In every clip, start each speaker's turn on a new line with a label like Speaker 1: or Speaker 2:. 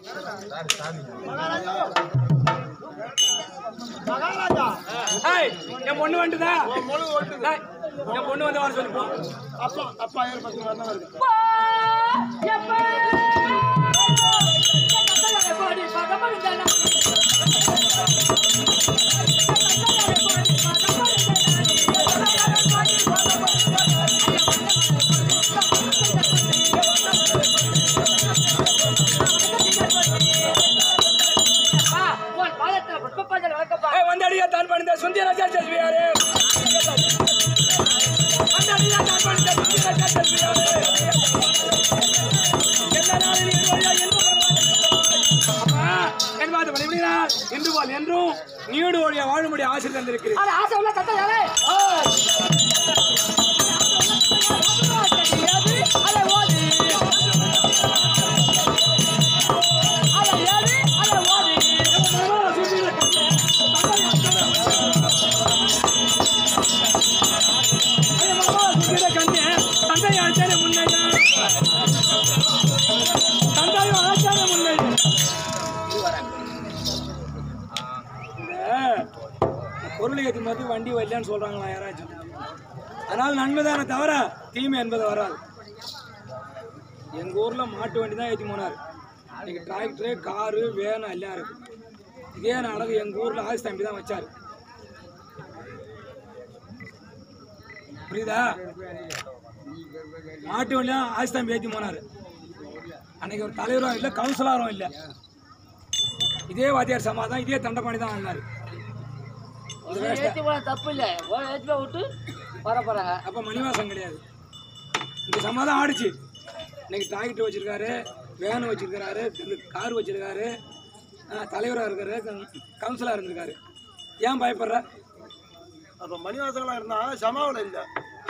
Speaker 1: மகாராஜா
Speaker 2: ஏய், என் பொண்ணு வந்துதா
Speaker 1: உன் முழு ஓட்டு
Speaker 2: என் பொண்ணு வந்து வர சொல்லி போ
Speaker 1: அப்பா அப்பா ஏழு பத்து வரணும் வருது
Speaker 2: ஏய், வந்து அடியா தான் பண்ணிட்ட சுந்திர ராஜா செல்வியாரு வந்து அடியா தான் பண்ணிட்ட சுந்திர ராஜா செல்வியாரு எந்த நாளில் என் வழியா என் அப்பா, என் மாத மனைவியார் என்று போல் என்றும் நீடு ஒழிய வாழும்படி ஆசை தந்திருக்கிறேன் தந்தை ஆச்சாரிய முன்னையா தந்தையும் ஆச்சாரிய முன்னை பொருளை ஏற்றி மாதிரி வண்டி வரலன்னு சொல்றாங்களா யாராச்சும் அதனால நன்மைதானே தவிர தீமை என்பது வராது எங்க ஊர்ல மாட்டு வண்டி தான் ஏற்றி போனார் இன்னைக்கு டிராக்டரு காரு வேன் எல்லாம் இருக்கு இதே நாடகம் எங்க ஊர்ல ஆசி தம்பி தான் வச்சாரு புரியுதா மாட்டு வண்டியா ஆசி தம்பி ஏற்றி போனார் அன்னைக்கு ஒரு தலைவரும் இல்லை கவுன்சிலரும் இல்லை இதே வாத்தியார் சமாதான் இதே தண்டபாணி தான் ஆனார்
Speaker 3: ஏற்றி போன தப்பு இல்லை ஏற்றி போய் விட்டு வர போகிறாங்க
Speaker 2: அப்போ மணிவாசம் கிடையாது இந்த சமாதான் ஆடிச்சு இன்னைக்கு டிராக்டர் வச்சிருக்காரு வேன் வச்சிருக்காரு கார் வச்சிருக்காரு தலைவராக இருக்காரு கவுன்சிலராக இருந்திருக்காரு ஏன் பயப்படுற
Speaker 1: அப்ப மணிவாசங்களா இருந்தா சமாவில் இல்ல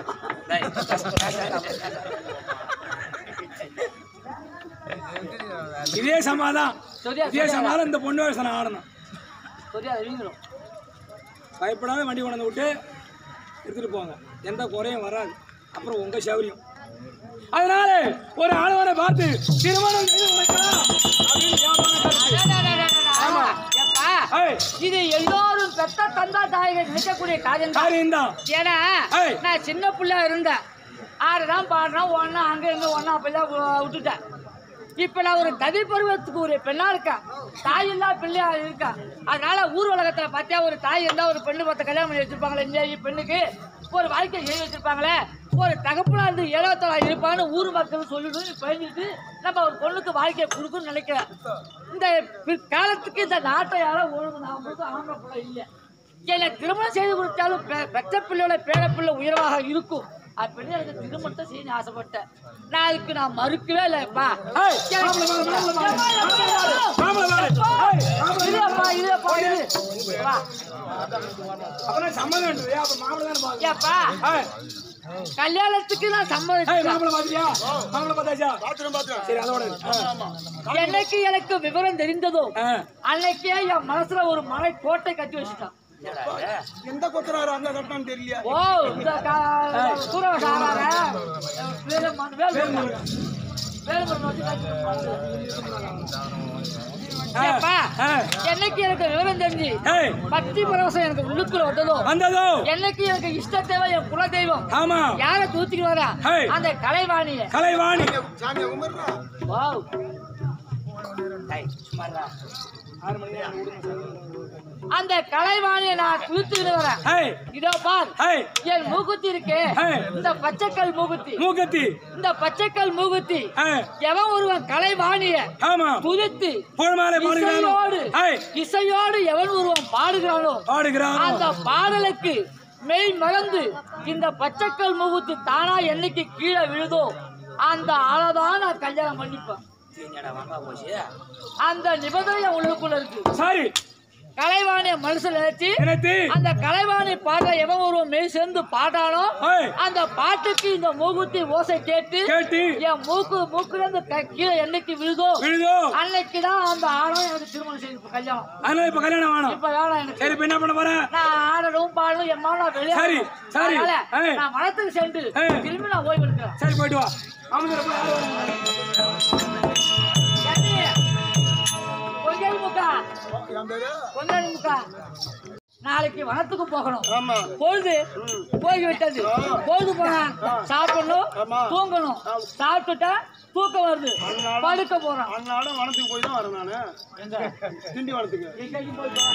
Speaker 2: இதே சமாதான்
Speaker 3: சரியா
Speaker 2: இதே சமாதான் இந்த பொண்ணு வயசு ஆடணும்
Speaker 3: சரியா அதை வீங்கணும்
Speaker 2: பயப்படாத வண்டி கொண்டு வந்து விட்டு எடுத்துட்டு போங்க எந்த குறையும் வராது அப்புறம் உங்க சௌரியம் அதனால ஒரு ஆளுவரை பார்த்து திருமணம் செய்து கொடுக்கலாம் அப்படின்னு வியாபாரம் கருத்து. ஆமா.
Speaker 3: எப்பா
Speaker 2: ஏய்,
Speaker 3: இது எல்லாரும் பெத்த தந்தா தாய்கள் நினைக்கக்கூடிய காரியம் தான்
Speaker 2: காரியம் தான்
Speaker 3: ஏன்னா
Speaker 2: ஏய்.
Speaker 3: நான் சின்ன பிள்ளை இருந்தேன் ஆடுதான் பாடுறேன் ஒன்னா அங்க இங்க ஒன்னா அப்படிலாம் வு- விட்டுட்டேன் இப்ப நான் ஒரு தவி பருவத்துக்கு ஒரு பெண்ணா இருக்கேன் தாய் இல்லா பிள்ளையா இருக்கேன் அதனால ஊர் உலகத்துல பார்த்தியா ஒரு தாய் இருந்தா ஒரு பெண்ணு பார்த்த கல்யாணம் பண்ணி வச்சிருப்பாங்களே இந்த பெண்ணுக்கு ஒரு வாழ்க்கை எழுதி வச்சிருப்பாங்களே ஒரு தகப்பனா இருந்து ஏழாவத்தலா இருப்பான்னு ஊர் மக்கள் சொல்லணும் பயந்துட்டு நம்ம ஒரு பொண்ணுக்கு வாழ்க்கையை கொடுக்கணும்னு நினைக்கிறேன் இந்த பிற்காலத்துக்கு இந்த நாட்டை யாரும் ஒழுங்கு நான் மட்டும் ஆம்பளை பிள்ளை இல்லை என்னை திருமணம் செய்து கொடுத்தாலும் பெ- பெற்ற பிள்ளையோட பேர பிள்ளை உயர்வாக இருக்கும் அப்படின்னு எனக்கு திருமணத்தை செய்ய ஆசைப்பட்டேன் நான் அதுக்கு நான் மறுக்கவே இல்லைப்பா
Speaker 2: ஏய்,
Speaker 3: எனக்கு-
Speaker 2: மாப்பிள்ளை பாரு, மாப்பிள்ளை பாரு.
Speaker 3: எப்பா, எப்பா, எப்பா.
Speaker 2: மாப்பிள்ளை பாரு. ஏய், மாப்பிள்ளை
Speaker 3: இருப்பா, இருப்பா, இரு. வா.
Speaker 2: அப்புறம் சம்மதம் வேண்டியது. அப்ப மாப்பிள்ளை தானே பாக்கணும்.
Speaker 3: ஏப்பா,
Speaker 2: ஏய்,
Speaker 3: கல்யாணத்துக்கு நான்
Speaker 2: ஏய்,
Speaker 3: சம்மதிச்சேன்
Speaker 2: மாப்பிள்ளை பாத்தியா? மாப்பிள்ளை பார்த்தாச்சா?
Speaker 1: பாத்துரும் பாத்துரும்
Speaker 2: சரி, அதோட இரு. ஆ.
Speaker 3: என்னைக்கு எனக்கு விவரம் தெரிந்ததோ
Speaker 2: ஆ.
Speaker 3: அன்னைக்கே என் மனசுல ஒரு மலை கோட்டை கட்டி வச்சுட்டான்
Speaker 1: எந்த கொத்தனாரு அங்க கட்டணம் தெரியல
Speaker 3: ஓ இந்த சூரவசாரார வேலுமன் வேலுமன் வேலுமன் வந்து
Speaker 2: ஆ.
Speaker 3: ஏப்பா,
Speaker 2: ஆ.
Speaker 3: என்னைக்கு எனக்கு விவரம் தெரிஞ்சு
Speaker 2: ஏய்,
Speaker 3: பக்தி பரவசம் எனக்கு உள்ளுக்குள்ள வந்ததோ
Speaker 2: வந்ததோ
Speaker 3: என்னைக்கு எனக்கு இஷ்ட தேவை என் குல தெய்வம்
Speaker 2: ஆமா
Speaker 3: யாரை தூத்திட்டு வரா
Speaker 2: ஏய்.
Speaker 3: அந்த கலைவாணிய
Speaker 2: கலைவாணி
Speaker 1: சாமியை கும்பிடுறா
Speaker 3: வாவ்
Speaker 2: ஆறு மணி நேரம் விடுங்க.
Speaker 3: அந்த கலைவாணியை நான் தூத்துக்கிட்டு வரேன்
Speaker 2: ஏய்,
Speaker 3: இதோ பார்
Speaker 2: ஏய்,
Speaker 3: என் மூக்குத்தி இருக்கே
Speaker 2: ஏய்.
Speaker 3: இந்த பச்சைக்கல் மூக்குத்தி
Speaker 2: மூக்கத்தி
Speaker 3: இந்த பச்சைக்கல் மூக்குத்தி
Speaker 2: ஏய்,
Speaker 3: எவன் ஒருவன் கலைவாணிய
Speaker 2: ஆமா
Speaker 3: துதித்து
Speaker 2: புகழ்மாலை பாடுகிறானோ
Speaker 3: இசையோடு
Speaker 2: ஏய்,
Speaker 3: இசையோடு எவன் ஒருவன் பாடுகிறானோ
Speaker 2: பாடுகிறானோ
Speaker 3: அந்த பாடலுக்கு மெய் மறந்து இந்த பச்சைக்கல் முகுத்து தானா என்னைக்கு கீழே விழுதோ அந்த ஆளதான் நான் கல்யாணம் பண்ணிப்பேன் அந்த நிபந்தனை உங்களுக்குள்ள இருக்கு
Speaker 2: சரி
Speaker 3: கலைவாணிய மனசுல நினைச்சு
Speaker 2: நினைத்து
Speaker 3: அந்த கலைவாணி பாட்டை எவன் ஒருவன் மெய் சேர்ந்து பாடானோ
Speaker 2: ஏய்,
Speaker 3: அந்த பாட்டுக்கு இந்த மூகுத்தி ஓசை கேட்டு
Speaker 2: கேட்டு
Speaker 3: என் மூக்கு மூக்குல இருந்து க- கீழே என்னைக்கு விழுதோ
Speaker 2: விழுதோ
Speaker 3: அன்னைக்கு தான் அந்த ஆணும் எனக்கு திருமணம் செய்து கல்யாணம்
Speaker 2: அதனால இப்ப கல்யாணம் வேணும்
Speaker 3: இப்ப வேணாம் எனக்கு
Speaker 2: சரி இப்ப என்ன பண்ண போற
Speaker 3: நான் ஆடணும் பாடணும் என் மாமா வெளியே
Speaker 2: சரி, சரி. ஏய்.
Speaker 3: நான் மனத்துக்கு சென்று
Speaker 2: ஏய்.
Speaker 3: திரும்பி நான் ஓய்வு எடுக்கிறேன்
Speaker 2: சரி போயிட்டு வா அமைச்சர் போய் யார் வராங்க?
Speaker 3: என்னைய
Speaker 1: என் பேரு
Speaker 3: பொன்னாடி முக்கா நாளைக்கு வனத்துக்கு போகணும்
Speaker 1: ஆமா
Speaker 3: பொழுது போய்விட்டது பொழுது போனா சாப்பிடணும்
Speaker 1: ஆமா.
Speaker 3: தூங்கணும் சாப்பிட்டுட்டா தூக்கம் வருது படுக்க போறோம்
Speaker 1: அன்னாடம் வனத்துக்கு போய் தான் வரேன் நானு திண்டி வனத்துக்கு
Speaker 3: எங்கேயும் போய் பா.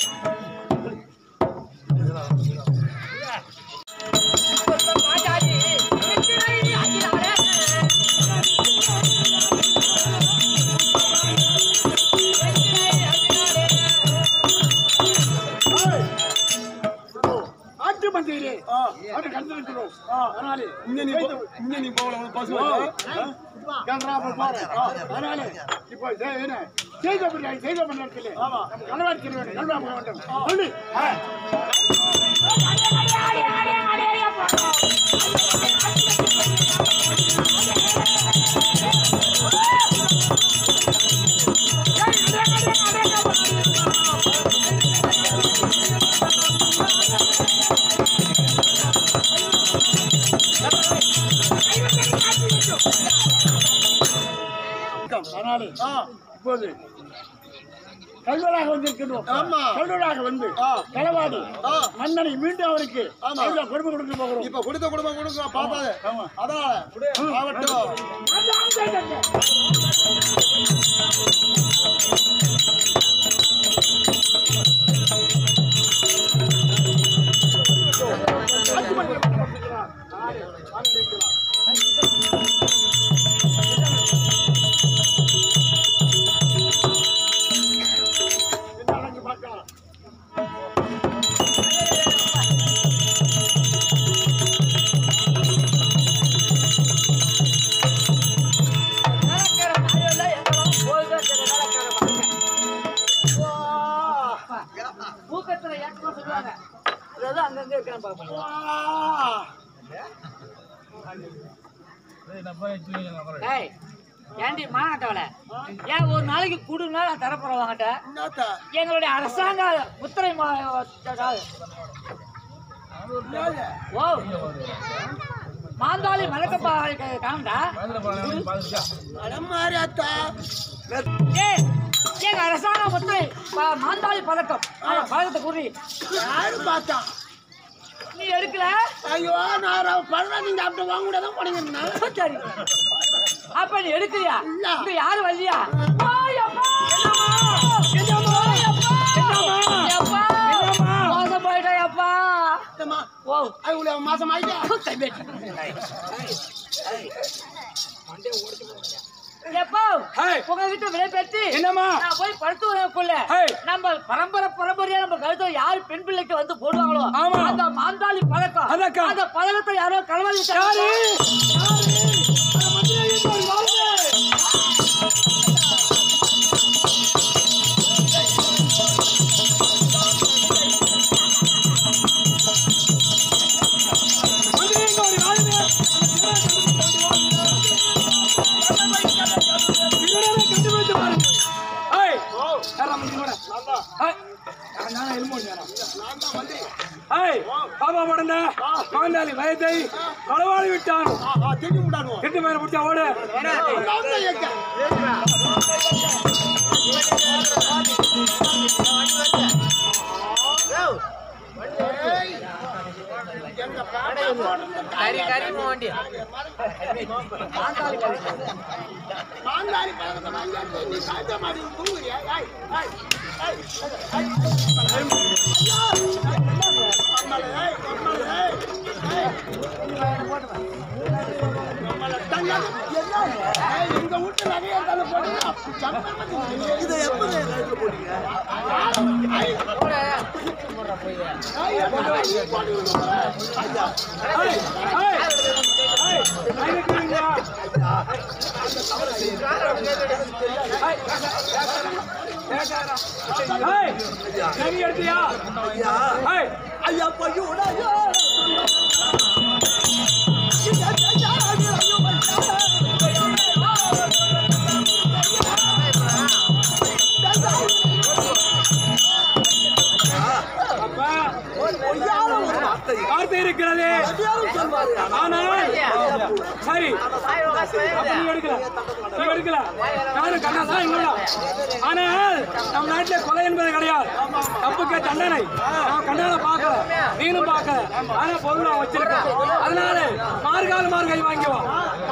Speaker 3: பாட்டாடி, வெற்றிலை ஆகினாரே. வெற்றிலை ஆகினாரே.
Speaker 2: ஆட்டு மந்தையிலே
Speaker 1: ஆ,
Speaker 2: ஆட்டு கண்டு இருக்கிறோம்
Speaker 1: ஆ.
Speaker 2: அதனாலே
Speaker 1: இங்க நீ போ- இங்க நீ போகல உனக்கு பசு வருது.
Speaker 2: கன்றாப்ப பாரு அதனாலே இப்போ சே- என்ன செய்த பிரியாணி செய்த மண்டலத்திலே
Speaker 1: ஆமா.
Speaker 2: கலவாடி வேண்டும் கல்வாப்ப வேண்டும் சொல்லு ஆ. அதனாலே
Speaker 1: ஆ,
Speaker 2: இப்போது கல்வராக வந்திருக்கின்றோம்
Speaker 1: ஆமா.
Speaker 2: கல்வராக வந்து
Speaker 1: ஆ.
Speaker 2: களவாடி
Speaker 1: ஆ.
Speaker 2: மன்னனை மீண்டும் அவருக்கு
Speaker 1: ஆமா.
Speaker 2: நல்ல கொடுமை கொடுக்க போகிறோம்
Speaker 1: இப்ப கொடுத்த குடும்பம் கொடுக்க பார்த்தாது
Speaker 2: ஆமா.
Speaker 1: அதனால ஆகட்டும்
Speaker 3: வேலைக்கார நாயெல்லாம் எங்கெல்லாம் போகுதோ சரி, வேலைக்கார பசங்க. அப்பா, ஊக்கத்துல ஏக்கமா சொல்லுவாங்க அதாவது அங்கங்க இருக்கிறேன் பாப்பா ஏய் ஏண்டி மாநாட்டவள ஏன் ஒரு நாளைக்கு குடுனா நான் தரப்போறேன் வாங்கிட்ட
Speaker 1: என்னத்த
Speaker 3: எங்களுடைய அரசாங்க முத்திரை மா- ஓ மாந்தாளி மலக்கப்பா காண்டா
Speaker 1: மாதிரி அத்தா
Speaker 3: ஏய் எங்க அரசாங்க முத்திரை ப- மாந்தாளி பதக்கம் அந்த பதக்கத்தை குறி
Speaker 1: யாரு பார்த்தா
Speaker 3: நீ எடுக்கல
Speaker 1: ஐயோ நான் பழம் நீங்க அப்படி வாங்க கூட தான் போனீங்கன்னா
Speaker 3: சரி அப்ப நீ எடுக்கலையா
Speaker 1: இல்ல.
Speaker 3: இங்க யாரு வரலையா ஓய் அப்பா! ஓய் அப்பா! அப்பா! மோசம் போயிட்டேன் அப்பா. ஓ,
Speaker 1: இவ்வளோ மாசம் ஆயிட்டா
Speaker 3: கை வெட்டு. எப்போ
Speaker 2: ஹேய்.
Speaker 3: உங்ககிட்ட விலை பெற்று
Speaker 2: என்னம்மா?
Speaker 3: நான் போய் படுத்து வரக்குள்ள
Speaker 2: ஹேய்.
Speaker 3: நம்ம பரம்பரை பரம்பரையா நம்ம கழுத்துல யாரு பெண் பிள்ளைக்கு வந்து போடுவாங்களோ
Speaker 2: ஆமா.
Speaker 3: அந்த மாந்தாளி பழக்கம்
Speaker 2: அதக்கா.
Speaker 3: அந்த பழக்கத்தை யாரோ களவாடி
Speaker 2: யாரு? மாந்தாளி வயதை களவாடி விட்டான்
Speaker 1: திரும்பி விடானுவோம்
Speaker 2: எட்டு மேல பிடிச்சா ஓடு
Speaker 3: கறி கறி போண்டி
Speaker 1: மாங்காரி பழக்கத்தை வாங்கி நீ சாய்ந்த மாதிரி தூங்குறியா ஏய், ஏய், ஏய், ஏய், ஏய். ஐயோ! நம்மள, ஏய், நம்மள, ஏய், ஏய். நம்மள தங்கம், என்ன? ஏய், எங்க வீட்டு நகையை இருந்தாலும் போடுங்க. சம்பளம் வந்து இதை எப்போ போட்டீங்க ஏய், ஏய், எப்ப நீ போடுவீங்க? ஐயா.
Speaker 2: ஏய், ஏய், ஏய், நான் இருக்கிறீங்களா? ஏய், நகை எடுத்தியா? ஏய்,
Speaker 1: ஐயா பையோடா
Speaker 2: அப்பா, வார்த்தை இருக்கிறது ஆனால் சரி அப்ப நீ எடுக்கல நீ எடுக்கல நானும் கண்ணா தான் எங்களோட ஆனால் நம் நாட்டில் கொலை என்பது கிடையாது தப்புக்கே தண்டனை நான் கண்ணால பார்க்கல நீனும் பார்க்கல ஆனா பொருள் நான் வச்சிருக்கேன் அதனால மார்கால் மார்கை வாங்கி வா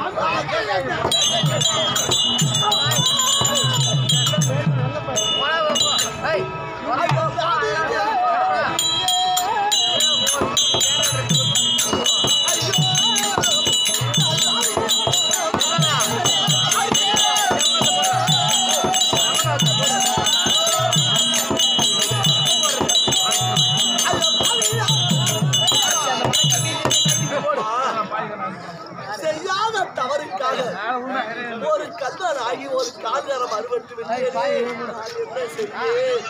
Speaker 1: செய்யாத தவறுக்காக ஒரு கல்வன் ஆகி ஒரு கால்நரம் அறுபட்டு விட்டேனே. நான் என்ன செய்வேன்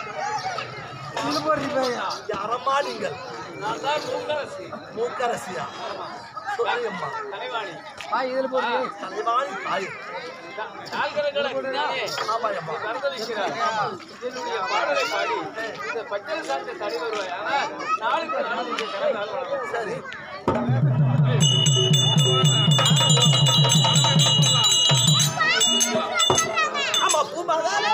Speaker 1: யாரம்மா நீங்கள் மூக்கரசியா சொல்லுங்கம்மா தலைவாணி தாய் ஆமாயம்மா சரி ஆமா பூமகளே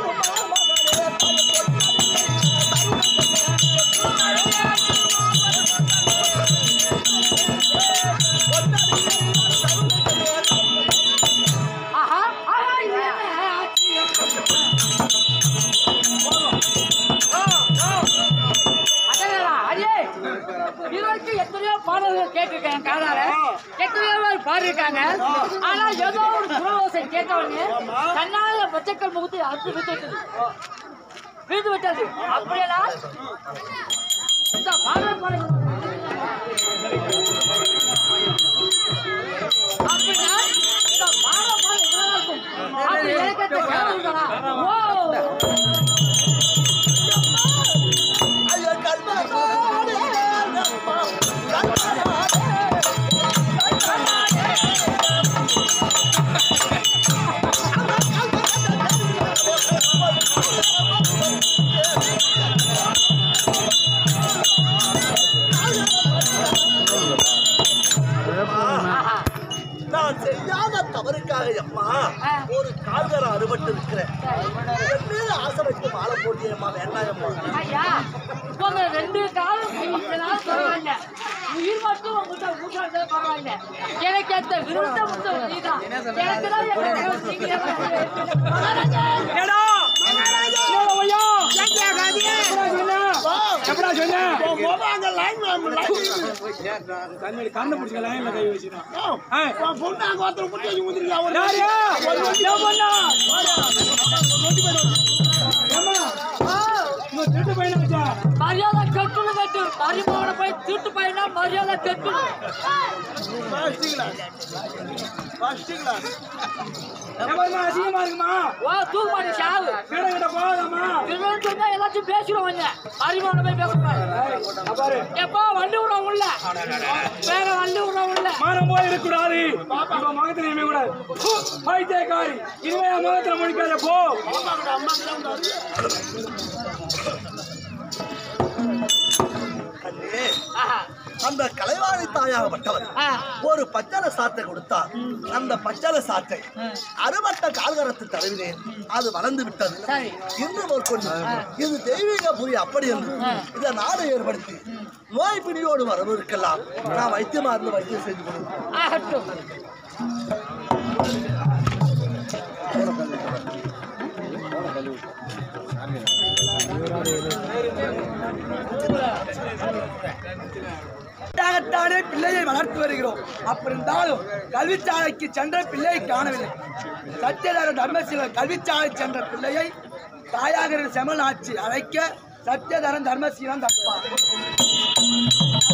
Speaker 3: ஆஹா ஆஹா இது என்ன ஆச்சு? அதனடா, அடே, இது வரைக்கும் எத்தனையோ பாடல்கள் கேட்டிருக்கேன் என் காதால எத்தனையோ பேர் பாடியிருக்காங்க ஆனா ஏதோ ஒரு குரலோசை கேட்டவொடனே தன்னால பச்சைக்கல் முகத்தை அறுத்து விட்டு விட்டது விழுந்து விட்டது அப்படியெல்லாம் இந்த பாடல் பாடல் அப்படின்னா இந்த பாடல் பாடல் எவ்வளவு இருக்கும் அப்படி எனக்கு தெரியாதுங்களா? ஓ
Speaker 1: ஐயோ கல்வனாடே அம்மா கல்வனாடே
Speaker 3: ஆஹா.
Speaker 1: நான் செய்யாத தவறுக்காக அம்மா
Speaker 3: ஆ.
Speaker 1: ஒரு கால்கரம் அறுபட்டு இருக்கிறேன் என் மீது ஆசை வச்சு மாலை போட்டியம்மா வேண்டாயம்மா
Speaker 3: ஐயா உங்க ரெண்டு காலம் கையினாலும் பரவாயில்ல உயிர் மட்டும் உங்கள்கிட்ட ஊட்டாடுறது பரவாயில்ல எனக்கு அந்த விருந்தம் மட்டும் நீதான் எனக்கு தான் என் கடவுள் நீங்களே வந்து
Speaker 2: ஏடா ஏடா ஐயா எப்படா சொன்ன எப்படா சொன்ன கண்ணு கண்ணு பிடிச்ச லைன்ல கை வச்சுட்டான் ஏய், யாரு? என் பொண்ணா? ஏம்மா, இவன் திருட்டு பையனாச்சா?
Speaker 3: மரியாதை கட்டுன்னு கட்டு மரியாதை போய் திருட்டு பையனா மரியாதை கட்டுன்னு
Speaker 2: ஏம்மா, இது அசிங்கமா இருக்குமா
Speaker 3: ஓ தூக்கு மாட்டி சாவு
Speaker 2: மேடம் கிட்ட போகாதம்மா
Speaker 3: திருடன் சொன்னா எல்லாத்தையும் பேசிடுவோம் வந்து மரியாதை போய் பேசக்கூடாது
Speaker 2: ஏய், இங்க பாரு
Speaker 3: எப்போ வண்டி விடுறோம் உள்ள வேற வண்டி விடுறோம் உள்ள
Speaker 2: மானம் போய் இருக்கக்கூடாது இப்ப மகத்துல இனிமே கூடாது பைத்தியக்காரி இனிமே என் முகத்துல முடிக்காத போ
Speaker 1: கண்ணே
Speaker 3: ஆஹா.
Speaker 1: அந்த கலைவாணி தாயாகப்பட்டவர்
Speaker 3: ஆ.
Speaker 1: ஒரு பச்சளை சாத்தை கொடுத்தார் அந்த பச்சளை சாத்தை அறுபட்ட கால்கரத்து தடவினேன் அது வளர்ந்து விட்டது
Speaker 3: சரி.
Speaker 1: இன்னும் ஒரு கொண்டு இது தெய்வீக புரி அப்படி என்று இதை நாடு ஏற்படுத்தி நோய் பிடியோடு வரவிருக்கலாம் நான் வைத்தியமா இருந்து வைத்தியம் செய்து கொடுக்கிறேன்
Speaker 3: ஆகட்டும்
Speaker 4: தானே பிள்ளையை வளர்த்து வருகிறோம் அப்படி இருந்தாலும் கல்விச்சாலைக்கு சென்ற பிள்ளையை காணவில்லை சத்யதர தர்மசீலர் கல்விச்சாலை சென்ற பிள்ளையை தாயாக செமல் ஆட்சி அழைக்க சத்யதரன் தர்மசீலன் தப்பார்